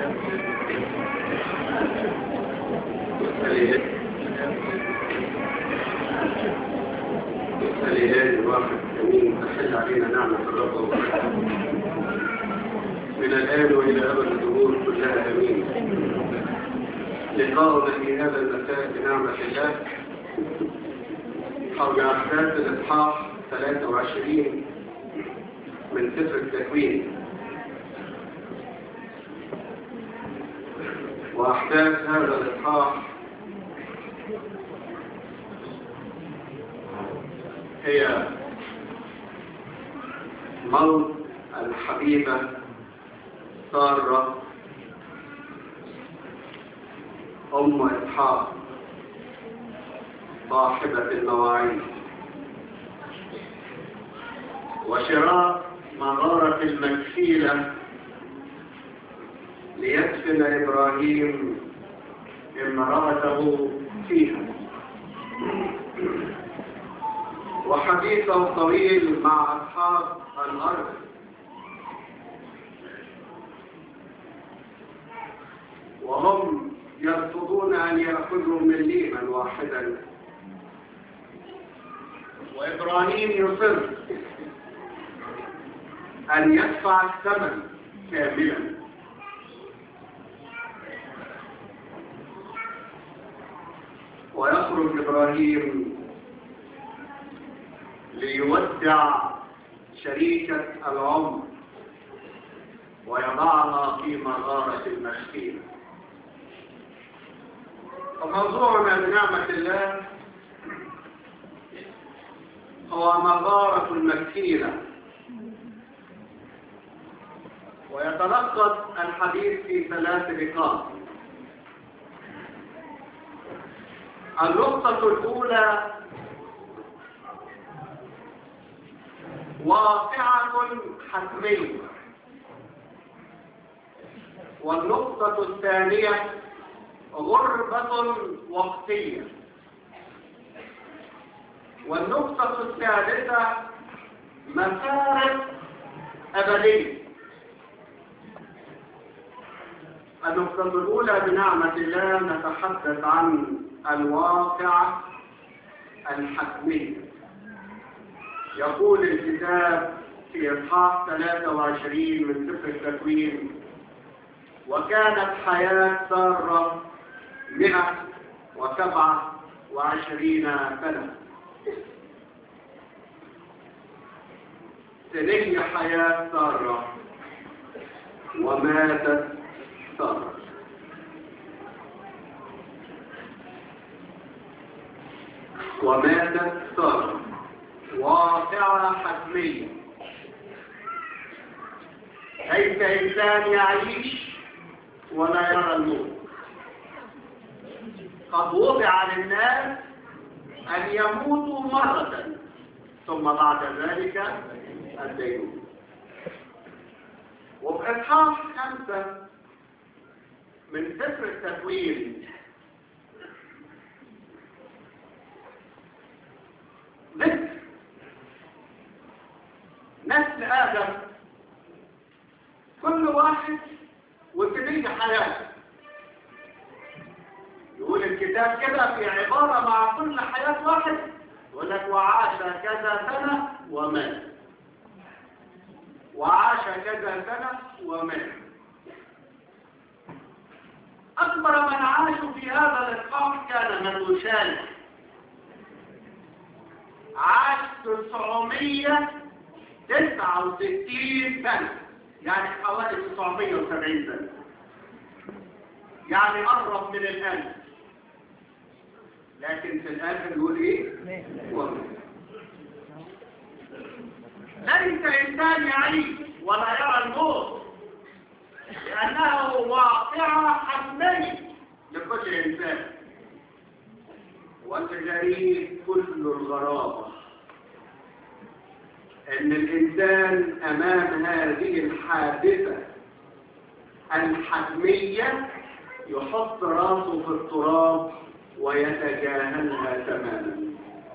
فلهذا الواحد أمين تحل علينا نعمة الرب وبركاته من الآن وإلى أبد الدهور كلها أمين لقاؤنا في هذا المساء بنعمة الله حول أحداث الإصحاح 23 من سفر التكوين وأحداث هذا الإصحاح هي موت الحبيبة سارة أم إسحاق صاحبة المواعيد وشراء مغارة المكفيلة ليدفن إبراهيم امرأته فيها وحديثه طويل مع أصحاب الأرض وهم يرفضون أن يأخذوا مليما واحدا وإبراهيم يصر أن يدفع الثمن كاملا ويخرج إبراهيم ليودع شريكة العمر ويضعها في مغارة المسكين وموضوعنا بنعمة الله هو مغارة المسكينة ويتلخص الحديث في ثلاث نقاط النقطة الأولى واقعة حتمية والنقطة الثانية غربة وقتية والنقطة الثالثة مسارة أبدية النقطة الأولى بنعمة الله نتحدث عن الواقع الحتمي يقول الكتاب في إصحاح 23 من سفر التكوين وكانت حياة سارة مئة وسبعة وعشرين سنة سنية حياة سارة وماتت سارة وماتت سارة واقعة حتمية ليس إنسان يعيش ولا يرى الموت قد وضع للناس أن يموتوا مرة ثم بعد ذلك الدينون وفي إصحاح خمسة من سفر التكوين ذكر نسل آدم كل واحد وسنين حياته يقول الكتاب كده في عبارة مع كل حياة واحد يقول لك وعاش كذا سنة ومات وعاش كذا سنة ومات أكبر من عاشوا في هذا الإصحاح كان مدوشان عاش 969 سنة يعني حوالي 970 سنة يعني قرب من الألف لكن في الآخر يقول إيه؟ ليس إنسان يعيش ولا يرى الموت لأنه واقعة حتمية لكل إنسان والغريب كل الغرابة ان الانسان امام هذه الحادثة الحتمية يحط راسه في التراب ويتجاهلها تماما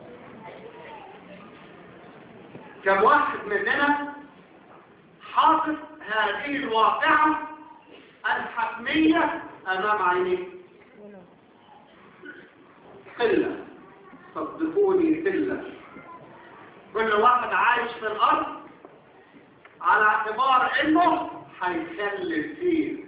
كم واحد مننا حاطط هذه الواقعة الحتمية أمام عينيه قلة صدقوني قلة كل واحد عايش في الأرض على اعتبار إنه هيخلف فيه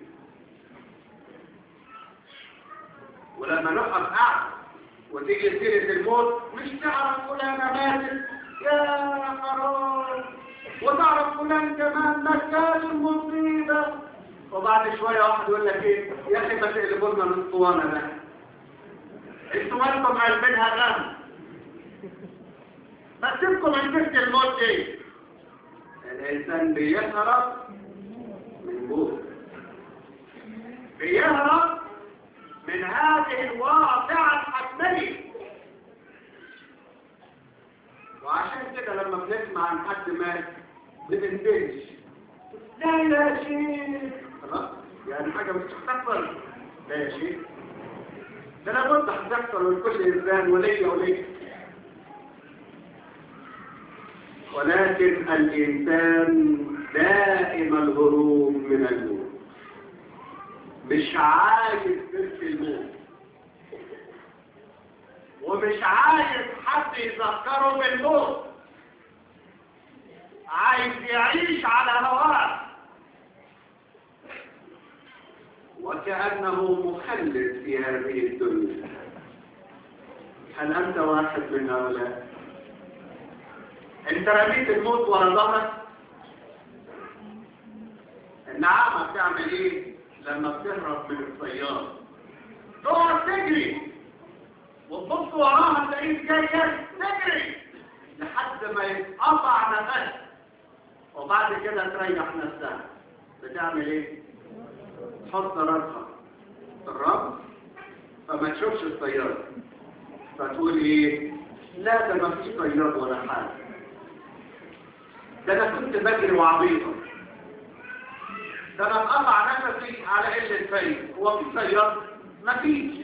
ولما نقف قاعد وتيجي سيرة الموت مش تعرف فلانة ماتت يا حرام وتعرف فلان كمان مكان المصيبة وبعد شوية واحد يقول لك ايه يا اخي ما تقلبوا لنا الاسطوانة ده انتوا مالكم عالمينها غم ما تسيبكم من فكر الموت دي الانسان بيهرب من موت بيهرب من هذه الواقعة الحتمية وعشان كده لما بنسمع عن حد مات بننتهش لا لا شيء خلاص يعني حاجة مش هتحصل لا يا شيء ده انا قلت هتحصل لكل انسان وليا وليا ولكن الانسان دائم الهروب من الموت مش عايز تلك الموت ومش عايز حد يذكره بالموت عايز يعيش على هواه وكأنه مخلد في هذه الدنيا هل أنت واحد من هؤلاء أنت رميت الموت ورا ظهرك النعامة بتعمل إيه لما بتهرب من السيارة تقعد تجري وتبص وراها تلاقيه جاي تجري لحد ما يتقطع نفسك وبعد كده تريح نفسها بتعمل ايه تحط راسها في الرب فما تشوفش السيارة فتقول ايه لا ده ما فيش سيارة ولا حاجة ده انا كنت بجري وعبيطة ده انا اتقطع نفسي على قلة فايدة هو في سيارة ما فيش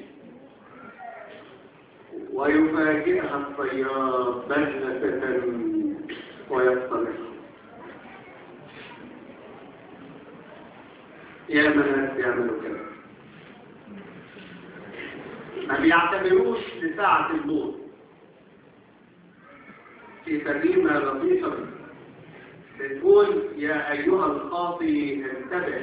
ويفاجئها الصياد بغلة ويصطلح يا ناس يعملوا كده ما بيعتبروش لساعة الموت في ترجمة لطيفة بتقول يا أيها الخاطي انتبه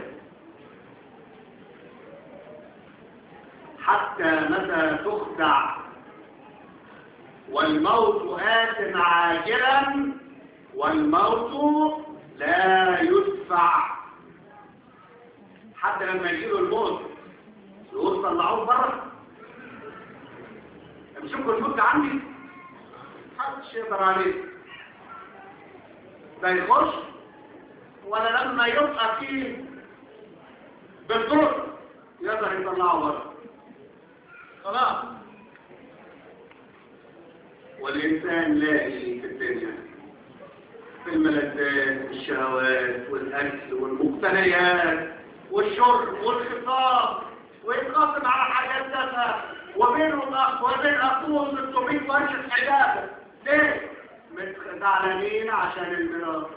حتى متى تخدع والموت آت عاجلا والموت لا يدفع حتى لما يجيله الموت يقول طلعوه بره امسكوا الموت عندي محدش يقدر عليه ده يخش ولا لما يبقى فيه بالدور يقدر يطلعه بره خلاص والإنسان لاقي في الدنيا في الملذات والشهوات والأكل والمقتنيات والشرب والخطاب ويتقاسم على حاجات تافهة وبينه الأخ وبين أخوه 600 ورشة حجابة ليه؟ زعلانين عشان الميراث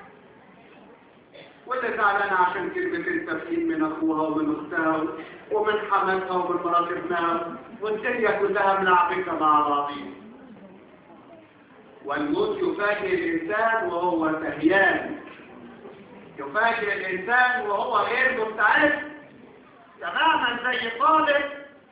واللي زعلانة عشان كلمة التفهيم من أخوها ومن أختها ومن حماتها ومن مرات ابنها والدنيا كلها ملعبكة مع بعضين والموت يفاجئ الإنسان وهو سهيان يفاجئ الإنسان وهو غير مستعد تماما زي طالب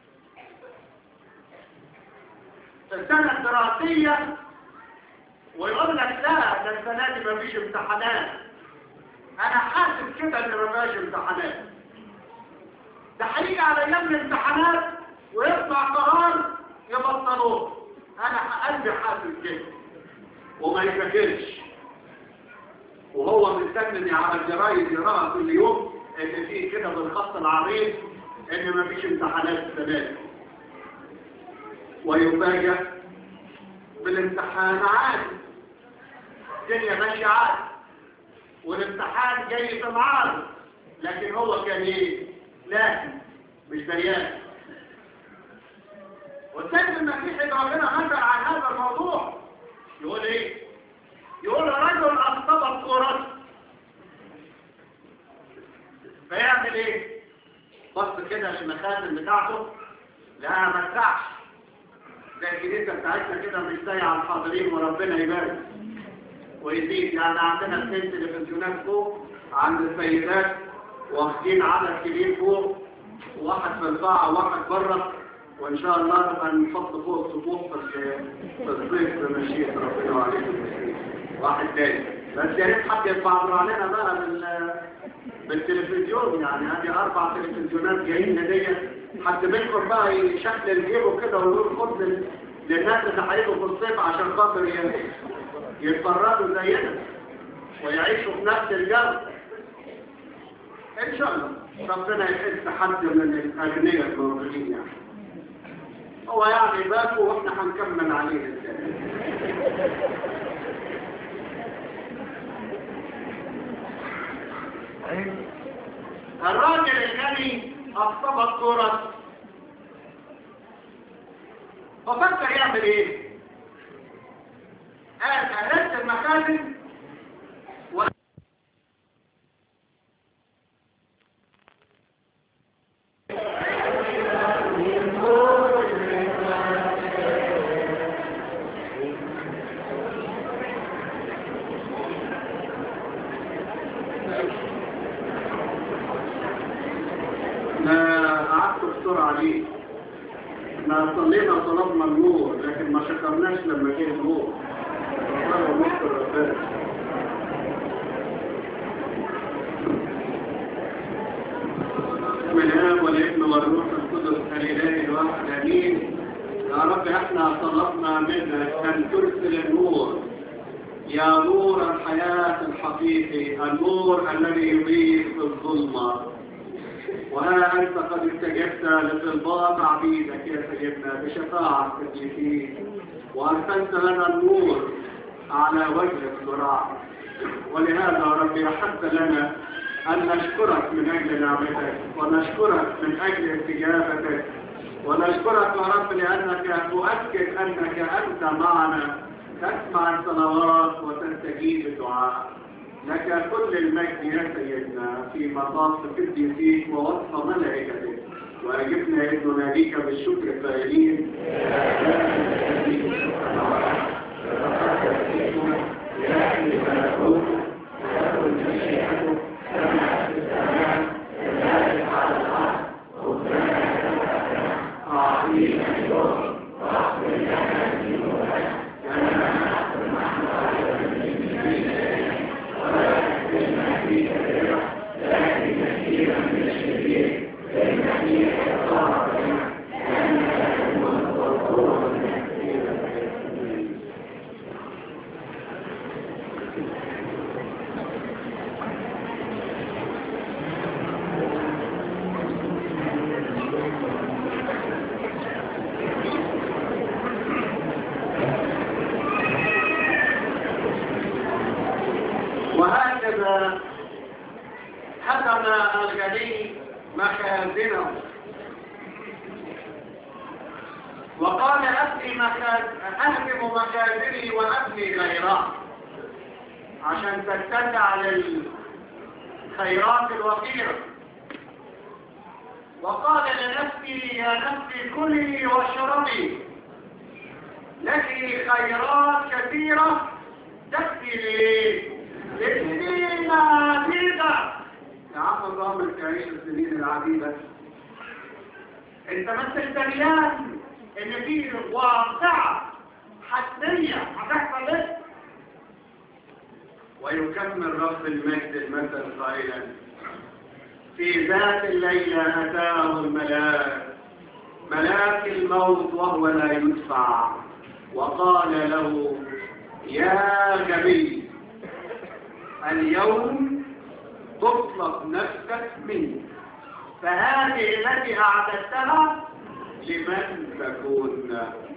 في السنة الدراسية ويقول لك لا ده السنة دي مفيش امتحانات أنا حاسب كده إن مفيش امتحانات ده هيجي على أيام الامتحانات ويطلع قرار يبطلوه أنا قلبي حاسب كده وما يفكرش وهو مستني على الجرايد يراها كل يوم ان في كده بالخط العريض ان مفيش امتحانات السنه دي ويفاجئ بالامتحان عادي الدنيا ماشيه عادي والامتحان جاي في معارض لكن هو كان ايه لا مش دريان والسيد المسيح ربنا مثل عن هذا الموضوع يقول ايه يقول رجل اخطب الكرة فيعمل ايه بص كده المخازن بتاعته لا ما تسعش زي الكنيسة بتاعتنا كده مش زي على الحاضرين وربنا يبارك ويزيد يعني عندنا اثنين تلفزيونات فوق عند السيدات واخدين عدد كبير فوق وواحد في القاعة وواحد بره وإن شاء الله نبقى نحط فوق الصفوف في في الصيف بمشيئة ربنا وعليكم واحد تاني بس يا ريت حد يتبعبر علينا بقى بال بالتلفزيون يعني هذه أربع تلفزيونات جايين هدية حد منكم بقى يشكل جيبه كده ويقول خد لل- للناس اللي هيجوا في الصيف عشان خاطر ي- يتفرجوا زينا ويعيشوا في نفس الجو ان شاء الله ربنا يحس حد من الاغنياء الموجودين يعني هو يعني باكو واحنا هنكمل عليه ازاي الراجل الغني اصطبت كرة ففكر يعمل ايه قال أهلت المخازن و... ما قعدت بسرعة عليه ما صلينا طلبنا النور لكن ما شكرناش لما جه النور الله ونشكر ربنا بسم الله والابن والروح القدس الاله الواحد امين يا رب احنا طلبنا منك ان ترسل النور يا نور الحياة الحقيقي النور الذي يضيء في الظلمة وها أنت قد استجبت لطلبات عبيدك يا سيدنا بشفاعة قديسين وأرسلت لنا النور على وجه الصراع ولهذا ربي أحب لنا أن نشكرك من أجل نعمتك ونشكرك من أجل استجابتك ونشكرك يا رب لأنك تؤكد أنك أنت معنا تسمع الصلوات وتستجيب الدعاء لك كل المجد يا سيدنا في مطاف قديسيك ووصف ملائكتك واجبنا ان نناديك بالشكر قائلين وهكذا هدم الغني مخازنه وقال أبني مخاز... أهدم مخازني وأبني غيرها عشان تتسع للخيرات الوفيرة وقال لنفسي يا نفسي كلي واشربي لك خيرات كثيرة تكفي لي للسنين العديدة يا عم الله تعيش السنين العديدة انت ما انتش دريان ان في واقعة حتمية هتحصل لك ويكمل رب المجد المثل قائلا في ذات الليلة أتاه الملاك ملاك الموت وهو لا يدفع وقال له يا جميل اليوم تطلب نفسك مني فهذه التي أعددتها لمن تكون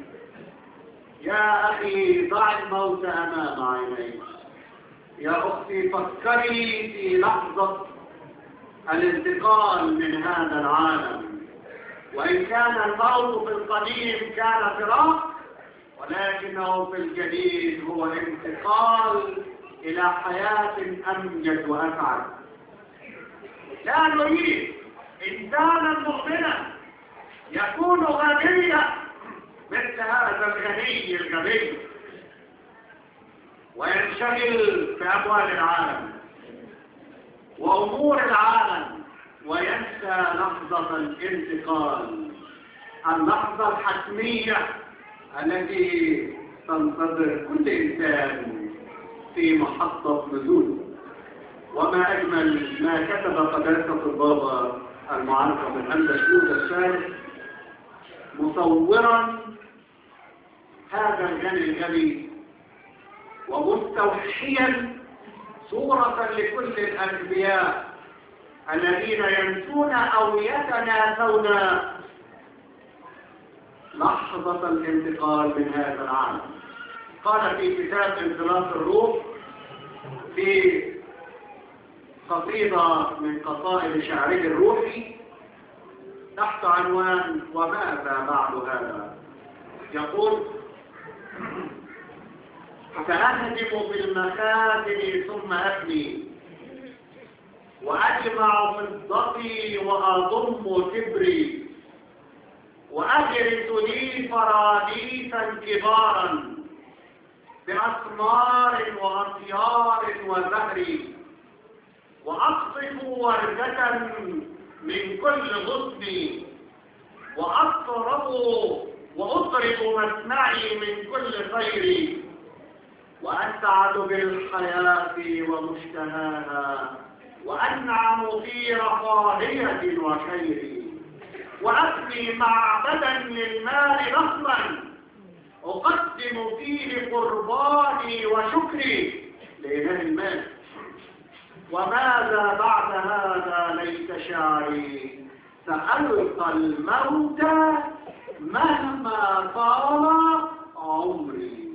يا أخي ضع الموت أمام عينيك يا أختي فكري في لحظة الانتقال من هذا العالم وإن كان الموت في القديم كان فراق ولكنه في الجديد هو انتقال إلى حياة أمجد وأسعد لا نريد إنسانا مؤمنا يكون غنيا مثل هذا الغني الغني وينشغل بأموال العالم وأمور العالم وينسى لحظة الانتقال اللحظة الحتمية التي تنتظر كل إنسان في محطة نزوله وما أجمل ما كتب قداسة البابا المعرفة من أندشود الثالث مصورا هذا الغني الغني ومستوحيا صورة لكل الأنبياء الذين ينسون أو يتناسون لحظة الانتقال من هذا العالم قال في كتاب انطلاق الروح في قصيدة من قصائد شعره الروحي تحت عنوان وماذا بعد هذا يقول سأهدم بالمخازن ثم أبني وأجمع فضتي وأضم كبري وأجرس لي فراديسا كبارا بأسمار وأطيار وزهر وأقطف وردة من كل غصن وأطرب وأطرب مسمعي من كل خير وأسعد بالحياة ومشتهاها وأنعم في رفاهية وخير وأبني معبدا للمال ضخما أقدم فيه قرباني وشكري لإله المال وماذا بعد هذا ليت شعري سألقى الموت مهما طال عمري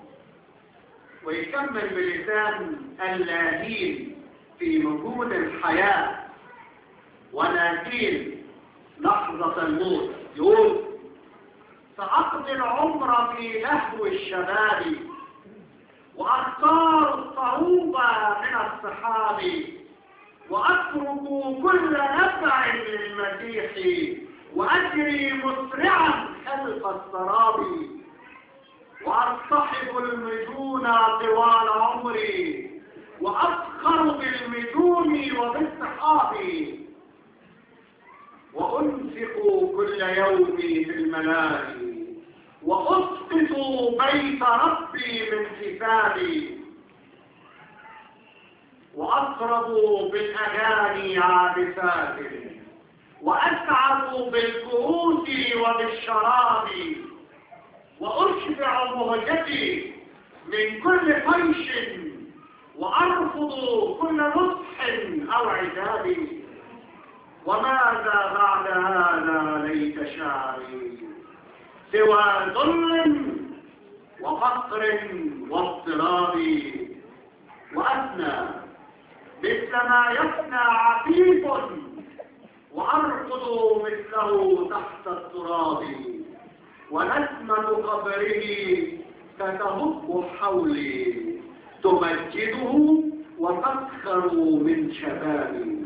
ويكمل بلسان اللاهين في وجود الحياة ولكن لحظة الموت يقول سأقضي العمر في لهو الشباب وأختار الصعوبة من الصحاب وأترك كل نفع للمسيح وأجري مسرعا خلف السراب وأصطحب المجون طوال عمري وأفخر بالمجون وبالسحاب وأنفق كل يوم في الملاهي وأسقط بيت ربي من حسابي وأطرب بالأغاني عابثات وأسعد بالكؤوس وبالشراب وأشبع مهجتي من كل فيش وأرفض كل نصح أو عذاب وماذا بعد هذا ليت شعري سوى ظلم وفقر واضطراب وأثنى مثل ما يفنى عفيف وأرقد مثله تحت التراب ونسمة قبره تتهب حولي تمجده وتسخر من شبابي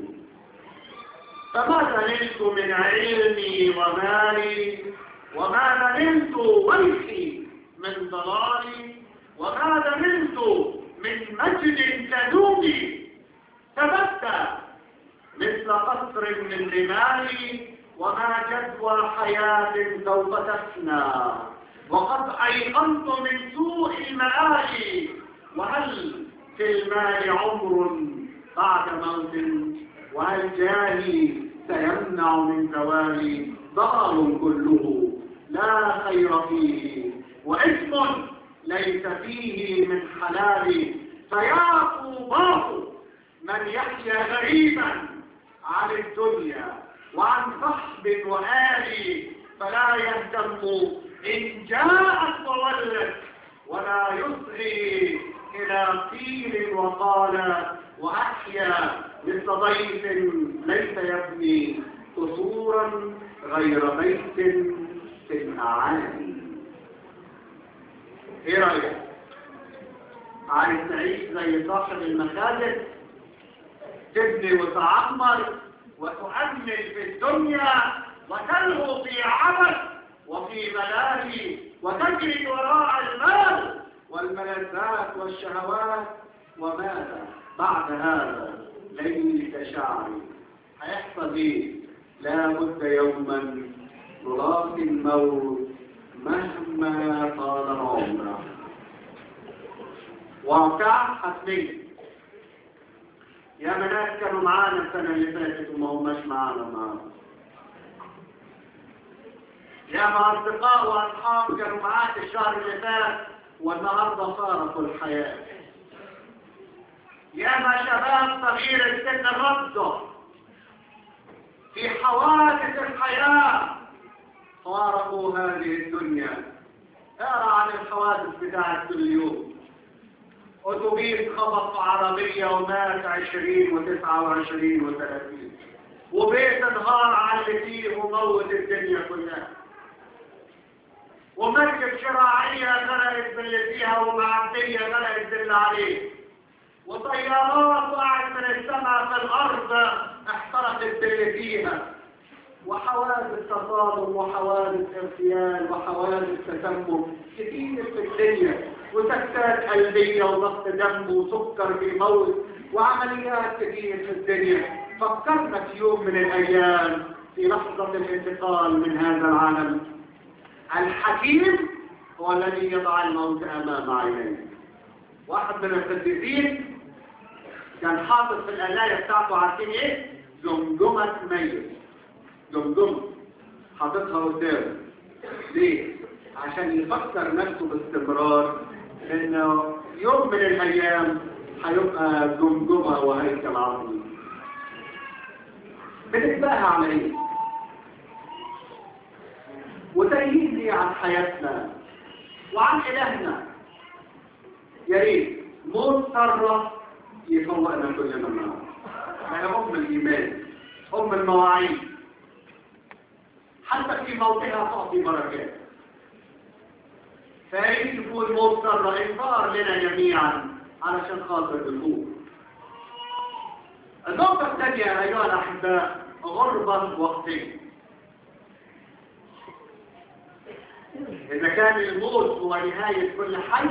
فما نلت من علمي ومالي وما نلت ويحي من ضلالي وما نلت من مجد كدومي ثبت مثل قصر من رمالي وما جدوى حياة سوف تفنى وقد أيقنت من سوء المآل وهل في المال عمر بعد موت وهل جاهي سيمنع من زوالي ضرر كله لا خير فيه وإثم ليس فيه من حلال فيا طوباه من يحيا غريبا عن الدنيا وعن صحب وآل فلا يهتم إن جاءت وولت ولا يصغي إلى قيل وقال وأحيا مثل ضيف ليس يبني قصورا غير بيت في الأعالي ايه رأيك عايز تعيش زي صاحب المخازن تبني وتعمر وتؤمل في الدنيا وتلهو في عمل وفي ملاهي وتجري وراء المال والملذات والشهوات وماذا بعد هذا ليس شعري هيحصل ايه لا بد يوما نلاقي الموت مهما طال عمره واقع حتمية يا بنات كانوا معانا السنة اللي فاتت وما هماش معانا النهارده يا مع أصدقاء وأصحاب كانوا معاك الشهر اللي فات والنهارده فارقوا الحياة يا ما شباب صغير السن الرده في حوادث الحياة فارقوا هذه الدنيا اقرا عن الحوادث بتاعت كل يوم اتوبيس خبط في عربية ومات عشرين وتسعة وعشرين وثلاثين وبيت انهار على اللي فيه وموت الدنيا كلها ومركب شراعية غرقت باللي فيها ومعدية غرقت باللي عليه وطيارات وقعت من السماء في الأرض احترقت باللي فيها وحوادث تصادم وحوادث اغتيال وحوادث تسمم كتير في الدنيا وسكتات قلبية وضغط دم وسكر بيموت وعمليات كتير في الدنيا فكرنا في يوم من الأيام في لحظة الانتقال من هذا العالم الحكيم هو الذي يضع الموت أمام عينيه واحد من القديسين كان حاطط في القلاية بتاعته عارفين ايه؟ جمجمة ميت جمجمة حاططها قدامه ليه؟ عشان يفكر نفسه باستمرار انه يوم من الايام هيبقى جمجمة وهيكل عظيم بنتباهى على ايه؟ وتأييد عن حياتنا وعن إلهنا يا ريت موت سرة يفوقنا كلنا النهارده هي أم الإيمان أم المواعيد حتى في موتها تعطي بركات فياريت يكون موت سرة إنذار لنا جميعا علشان خاطر الأمور النقطة الثانية أيها الأحباء غربة وقتية إذا كان الموت هو نهاية كل حي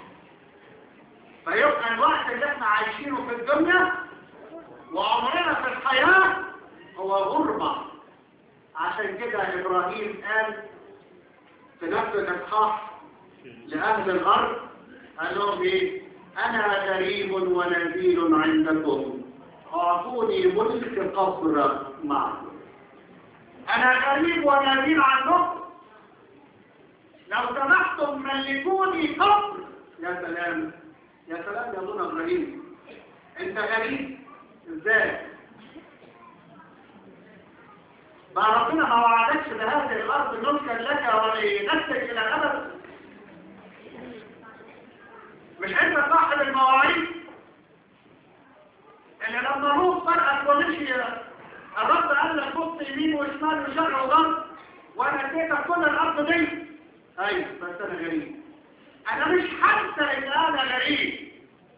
فيبقى الوقت اللي احنا عايشينه في الدنيا وعمرنا في الحياة هو غربة عشان كده إبراهيم قال في نفس الإصحاح لأهل الأرض قال لهم إيه أنا غريب ونزيل عندكم أعطوني ملك قبر معكم أنا غريب ونزيل عنكم لو سمحتم ملكوني قبر يا سلام يا سلام يا ابونا ابراهيم انت غريب ازاي ما ربنا ما وعدكش بهذه الارض ملكا لك ولنفسك الى الابد مش انت صاحب المواعيد اللي لما روح فرقت ومشي الرب قال لك بص يمين وشمال وشرق وغرب وانا اديتك كل الارض دي ايوه بس انا غريب انا مش حاسه ان انا غريب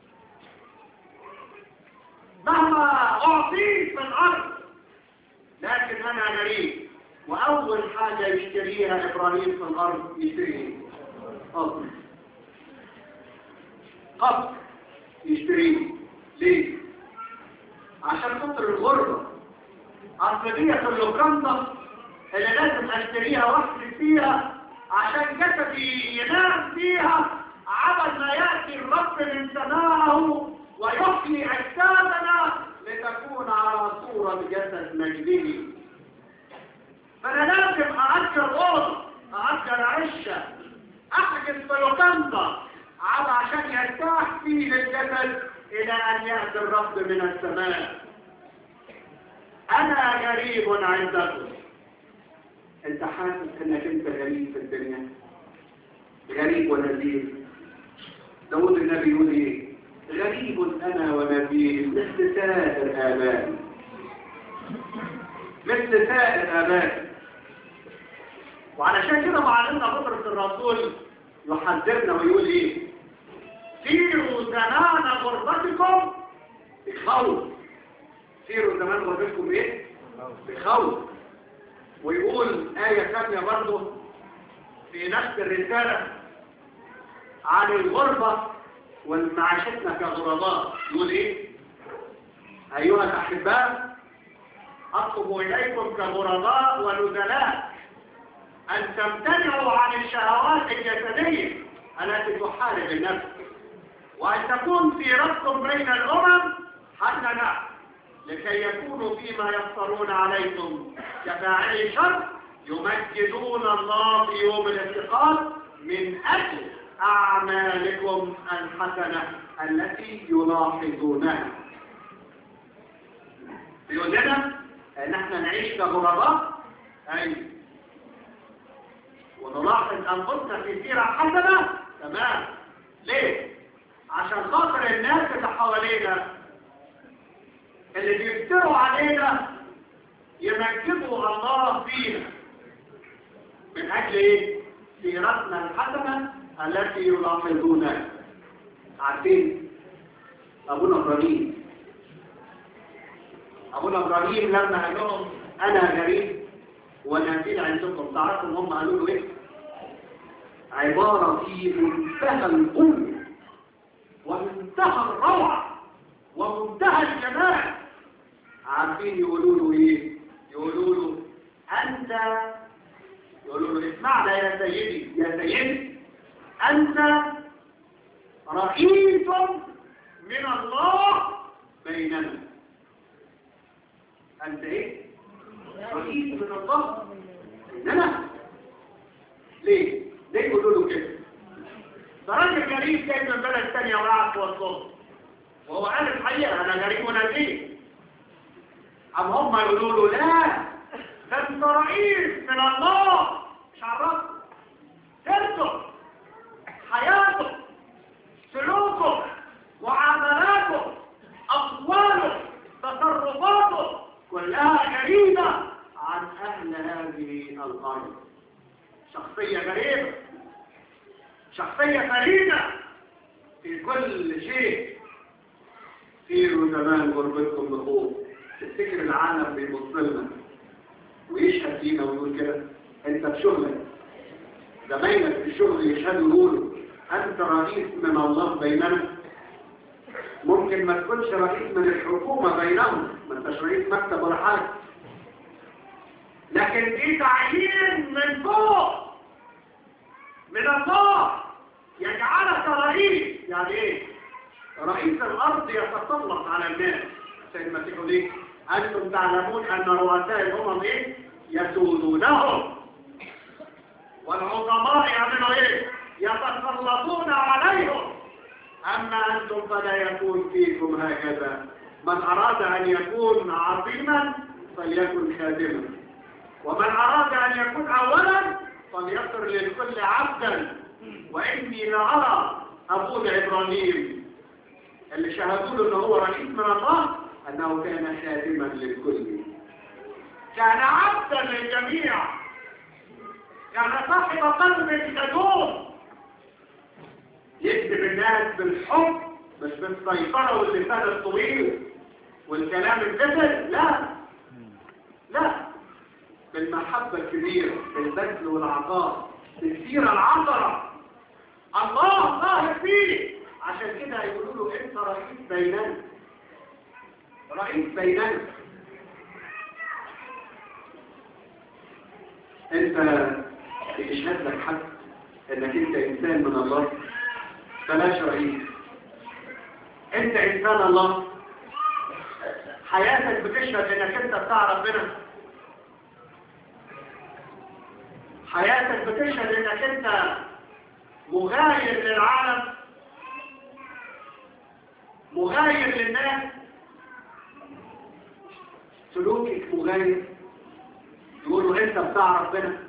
مهما اعطيت في الارض لكن انا غريب واول حاجه يشتريها ابراهيم في الارض يشتري قبر قبر يشتريه ليه عشان خاطر الغربه اصل ديت اللوكاندا اللي لازم اشتريها واحسب فيها عشان جسدي ينام فيها عبل ما يأتي الرب من سماءه ويحيي أجسادنا لتكون على صورة جسد مجده فأنا لازم أأجر أوضة أأجر عشة أحجز في لوكاندا على عشان يرتاح فيه الجسد إلى أن يأتي الرب من السماء أنا غريب عندكم انت حاسس انك انت غريب في الدنيا غريب ونذير داود النبي يقول ايه غريب انا ونذير مثل سائر ابائي مثل سائر ابائي وعلشان كده معلمنا بطرس الرسول يحذرنا ويقول ايه سيروا زمان غربتكم بخوف سيروا زمان غربتكم ايه بخوف ويقول آية ثانية برضه في نفس الرسالة عن الغربة والمعاشتنا كغرباء يقول ايه ايها الاحباء اطلب اليكم كغرباء ونزلاء ان تمتنعوا عن الشهوات الجسديه التي تحارب النفس وان تكون سيرتكم بين الامم حسنه لكي يكونوا فيما يفترون عليكم كفاعلي شر يمجدون الله في يوم الانتقام من اجل أعمالكم الحسنة التي يلاحظونها بيقول لنا ان احنا نعيش كغرباء اي ونلاحظ انفسنا في سيرة حسنة تمام ليه عشان خاطر الناس اللي حوالينا اللي بيفتروا علينا يمجدوا الله فينا من اجل ايه سيرتنا الحسنة التي يلاحظونها عارفين ابونا ابراهيم ابونا ابراهيم لما قال لهم انا غريب ونازل عندكم تعرفوا هم قالوا له ايه عبارة في منتهى القوة ومنتهى الروعة ومنتهى الجمال عارفين يقولوا له ايه يقولوا له انت يقولوا له اسمعنا يا سيدي يا سيدي أنت رئيس من الله بيننا أنت إيه؟ رئيس من الله بيننا ليه؟ ليه يقولوا له كده؟ ده راجل غريب جاي من بلد ثانية وقعد في وسطهم وهو قال الحقيقة أنا غريب ونزيه أم هم يقولوا له لا ده أنت رئيس من الله مش عرفت سيرته حياته سلوكه معاملاته أقواله تصرفاته كلها غريبة عن أهل هذه الأرض شخصية غريبة شخصية فريدة في كل شيء سيروا زمان غربتكم بخوف تفتكر العالم بيبص لنا ويشهد فينا ويقول كده انت في شغلك زمايلك في الشغل يشهدوا يقولوا أنت رئيس من الله بيننا ممكن ما تكونش رئيس من الحكومة بينهم ما انتش رئيس مكتب ولا حاجة لكن دي تعيين من فوق من الله يجعلك رئيس يعني ايه رئيس الارض يتسلط على الناس سيد ما تقول ايه انتم تعلمون ان رؤساء الامم ايه يسودونهم والعظماء يعملوا ايه يتسلطون عليهم أما أنتم فلا يكون فيكم هكذا من أراد أن يكون عظيما فليكن خادما ومن أراد أن يكون أولا فليصر للكل عبدا وإني لأرى أبوه إبراهيم اللي شهدوا له أنه هو رئيس من الله أنه كان خادما للكل كان عبدا للجميع كان صاحب قلب كدوم يكتب الناس بالحب مش بالسيطرة واللسان الطويل والكلام الكثر لا لا بالمحبة الكبيرة بالبذل والعطاء بالسيرة العطرة الله ظاهر فيه عشان كده يقولوا له انت رئيس بيننا رئيس بيننا انت يشهد لك حد انك انت انسان من الله بلاش رئيس انت انسان الله حياتك بتشهد انك انت بتاع ربنا حياتك بتشهد انك انت مغاير للعالم مغاير للناس سلوكك مغاير يقولوا انت بتاع ربنا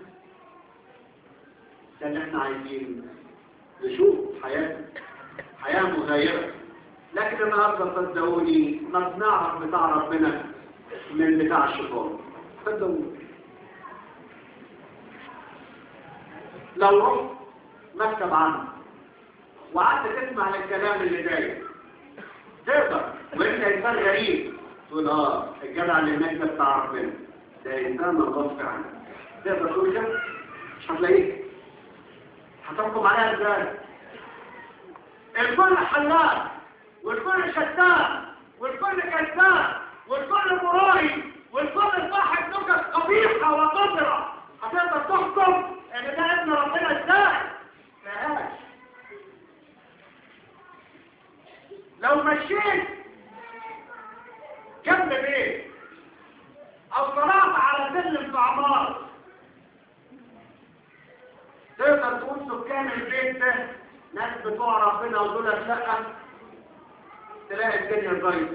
ده اللي احنا عايزين نشوف حياتك حياة مغايرة لكن النهارده صدقوني ما بنعرف بتاع ربنا من بتاع الشيطان صدقوني لو رحت مكتب عنه وقعدت تسمع الكلام اللي جاي تقدر وانت انسان غريب تقول اه الجدع اللي هناك ده بتاع ربنا ده إنسان غصب عنك تقدر تقول كده مش هتلاقيه هتحكم عليها ازاي الكل حلاق والكل شتان والكل كذاب والكل مرائي والكل صاحب نكت قبيحة وقذرة هتقدر تحكم ان ده ابن ربنا ازاي ملهاش لو مشيت جنب بيت او طلعت على سلم في عمار تقدر تقول سكان البيت ده ناس بتوع ربنا ودول لا تلاقي الدنيا ضايقه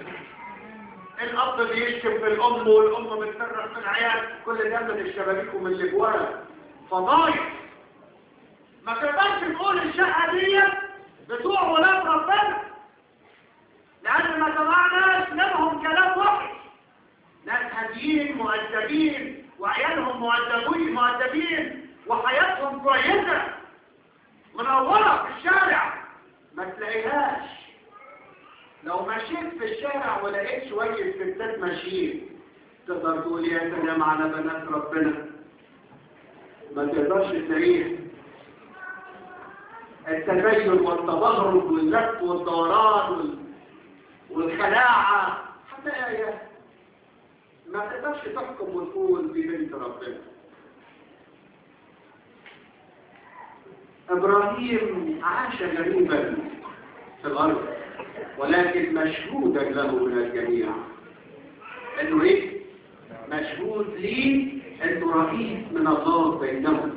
الاب بيشتم في الام والام بتصرخ في العيال كل ده من الشبابيك ومن الابواب فضايق ما تقدرش تقول الشقه دي بتوع ولاد ربنا لان ما سمعناش منهم كلام وحش ناس هاديين مؤدبين وعيالهم مؤدبين مؤدبين وحياتهم كويسه منوره في الشارع ما تلاقيهاش لو مشيت في الشارع ولقيت شوية ستات ماشيين تقدر تقول يا سلام على بنات ربنا ما تقدرش تلاقيه التبين والتبهرج واللف والدوران وال... والخلاعة حتى يا ما تقدرش تحكم وتقول دي بنت ربنا إبراهيم عاش غريبا في الأرض ولكن مشهودا له من الجميع انه ايه مشهود لي انه رئيس من الله بينهم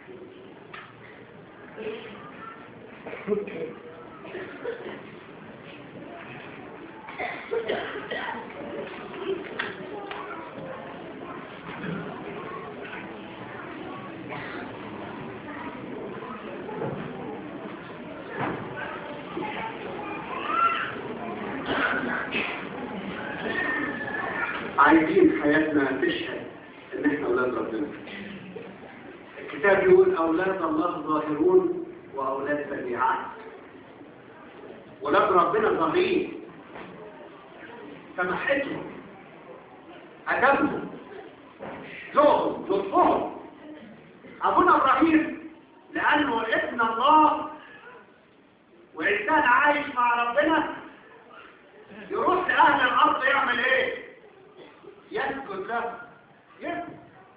عايزين حياتنا تشهد ان احنا اولاد ربنا الكتاب يقول اولاد الله ظاهرون واولاد بديعات ولاد ربنا ظاهرين سمحتهم ادبهم ذوقهم لطفهم ابونا ابراهيم لانه ابن الله وانسان عايش مع ربنا يروح لاهل الارض يعمل ايه يسجد له يسجد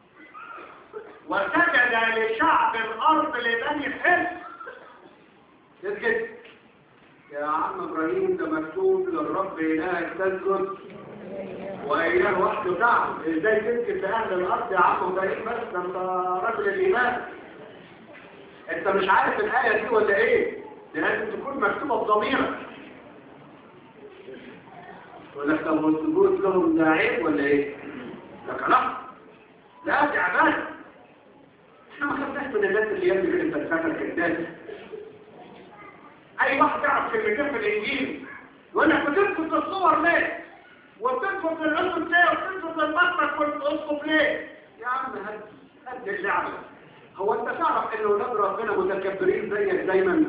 وسجد لشعب الارض لبني حلم يسجد يا عم ابراهيم ده مكتوب للرب الهك تسجد واله وحده تعب ازاي تسجد لاهل الارض يا عم ابراهيم بس ده انت راجل الايمان انت مش عارف الايه دي ولا ايه دي لازم تكون مكتوبه بضميرك يقول لك طب السجود لهم ده عيب ولا ايه؟ لك لا لا دي عباده احنا ما خدناش من الناس اللي يبني في الفلسفه الكذاب اي واحد يعرف كلمتين في الانجيل يقول لك بتنفذ الصور ليه؟ وبتنفذ الاسم ليه؟ وبتنفذ المطبخ والاسقف ليه؟ يا عم هد هد اللعبه هو انت تعرف ان ولاد ربنا متكبرين زيك دايما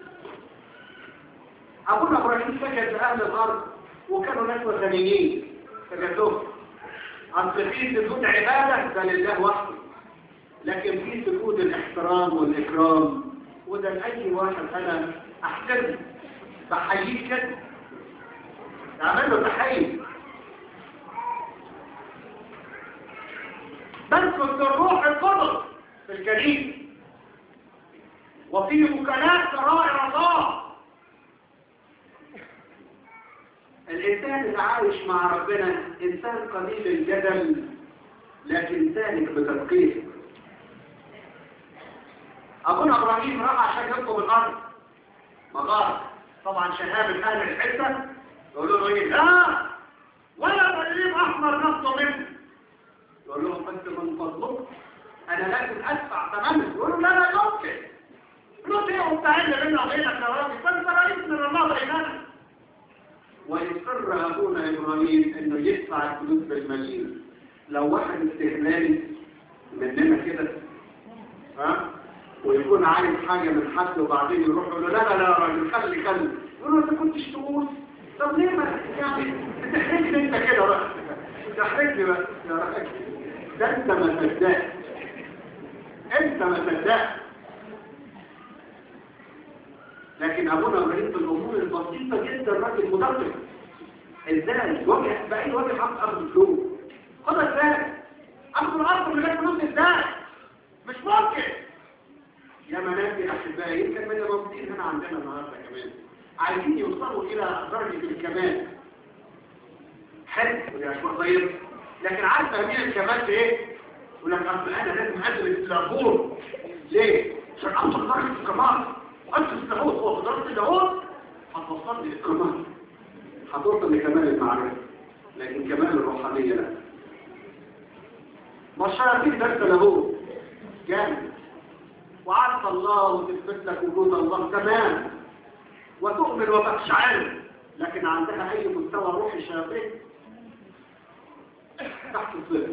ابونا ابراهيم سكت لاهل الارض وكانوا ناس وثنيين سجدوه اصل في سجود عباده ده لله وحده لكن في سجود الاحترام والاكرام وده لاي واحد انا احترمه بحييه كده اعمل له تحيه تثبت الروح القدس في الكريم وفي وكلاء سرائر الله الإنسان اللي عايش مع ربنا إنسان قليل الجدل لكن سالك بتدقيق أبونا إبراهيم راح عشان يطلب الأرض مغارة طبعا شهاب أهل الحتة يقولوا له إيه لا ولا تقريب أحمر نفسه منه يقول لهم أنت من فضلك أنا لازم أدفع ثمنه يقولوا لا لا يمكن فلوس إيه وبتاعين بيننا وبينك يا راجل فأنت رئيس من الله بيننا ويصر أبونا إبراهيم إنه يدفع الفلوس بالمليون لو واحد استهلالي مننا كده ها ويكون عايز حاجة من حد وبعدين يروح يقول له لا لا لا يا راجل خلي خلي يقول له انت كنتش تقول طب ليه ما يعني بتحس انت كده بقى تحرجني بس يا راجل ده انت ما صدقت انت ما صدقت لكن ابونا ابراهيم في الامور البسيطه جدا راجل مدقق ازاي وجه باي وجه حق اخذ فلوس خدها ازاي اخذ الارض من غير فلوس ازاي مش ممكن يا منافي احبائي يمكن من الموجودين هنا عندنا النهارده كمان عايزين يوصلوا الى درجه الكمال حلو يا شويه طيب لكن عارف فاهمين الكمال في ايه يقول لك اصل انا لازم ادرس الابور ليه عشان اوصل درجه الكمال وانت تستغوط هو في درجه اللاهوت هتوصل لي للكمال هتوصل لكمال المعرفه لكن كمال الروحانيه لا مش هيعطيك درس لاهوت جامد وعرف الله وتثبت لك وجود الله تمام وتؤمن وتخشعر لكن عندها اي مستوى روحي شياطين تحت الصفر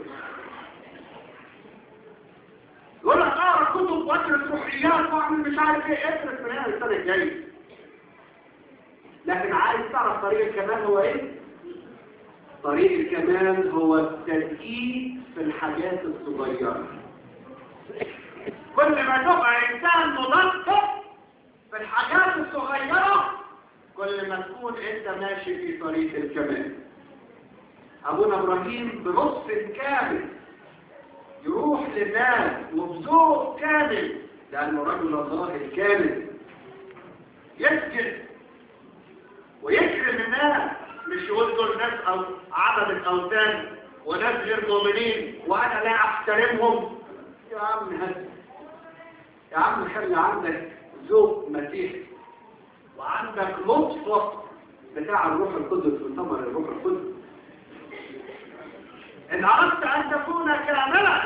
يقول لك اقرا كتب وادرس روحيات واعمل مش عارف ايه ادرس من هنا السنه الجايه لكن عايز تعرف طريق الكمال هو ايه طريق الكمال هو التدقيق في الحاجات الصغيره كل ما تبقى انسان مدقق في الحاجات الصغيره كل ما تكون انت ماشي في طريق الكمال ابونا ابراهيم بنص كامل يروح للناس وبذوق كامل لانه رجل الله الكامل يسجد ويكرم الناس مش يقول دول ناس او عبدة اوثان وناس غير مؤمنين وانا لا احترمهم يا عم هد يا عم خلي عندك ذوق مسيحي وعندك لطف بتاع الروح القدس وثمر الروح القدس ان اردت ان تكون كاملا